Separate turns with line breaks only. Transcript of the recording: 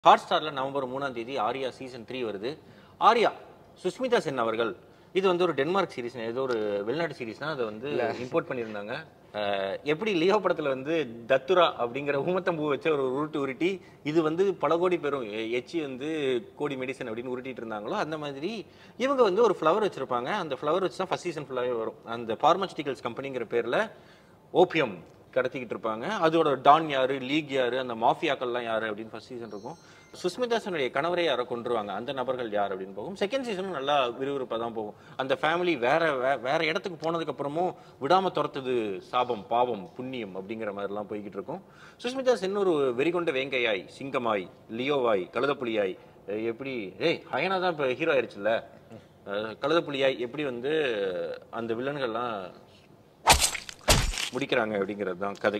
hot ஸ்டார்ல November மூணாம் தேதி ஆரியா சீசன் த்ரீ வருது ஆரியா சுஸ்மிதா சென் அவர்கள் இது வந்து ஒரு டென்மார்க் சீரிஸ் ஏதோ ஒரு வெளிநாட்டு சீரிஸ்னா அதை வந்து இம்போர்ட் பண்ணியிருந்தாங்க அஹ், எப்படி லியோ படத்துல வந்து தத்துரா அப்படிங்கிற ஊமத்தம்பூ வச்ச ஒரு உருட்டு உருட்டி இது வந்து பல கோடி பெறும் எ- எச்சி வந்து கோடி மெடிசன் அப்படின்னு உருட்டிட்டு இருந்தாங்களோ அந்த மாதிரி இவங்க வந்து ஒரு ஃப்ளவர் வச்சிருப்பாங்க அந்த ஃப்ளவர் வச்சு தான் ஃபர்ஸ்ட் சீசன் ஃபுல்லாகவே வரும் அந்த பார்மஸ்டிகல்ஸ் கம்பெனிங்கிற பேர்ல ஓபியம் கடத்திக்கிட்டு இருப்பாங்க அதோட டான் யாரு லீக் யாரு அந்த மாஃபியாக்கள்லாம் யாரு அப்படின்னு ஃபர்ஸ்ட் சீசன் இருக்கும் சுஸ்மிதாசனுடைய கணவரை யாரை கொண்டுருவாங்க அந்த நபர்கள் யார் அப்படின்னு போகும் செகண்ட் சீசனும் நல்லா விறுவிறுப்பாக தான் போகும் அந்த ஃபேமிலி வேற வே- வேற இடத்துக்கு போனதுக்கு அப்புறமும் விடாம துரத்துது சாபம் பாவம் புண்ணியம் அப்படிங்கிற மாதிரிலாம் போய்கிட்டு இருக்கும் சுஸ்மிதா சென் ஒரு வெறிகொண்ட வேங்கையாய் சிங்கமாய் லியோவாய் கழுதப்புலியாய் அஹ் எப்படி ஏய் ஹயனா தான் இப்போ ஹீரோ ஆயிடுச்சுல்ல அஹ் கழுதப்புலியாய் எப்படி வந்து அந்த வில்லன்கள்லாம் முடிக்கிறாங்க அப்படிங்கிறது தான் கதை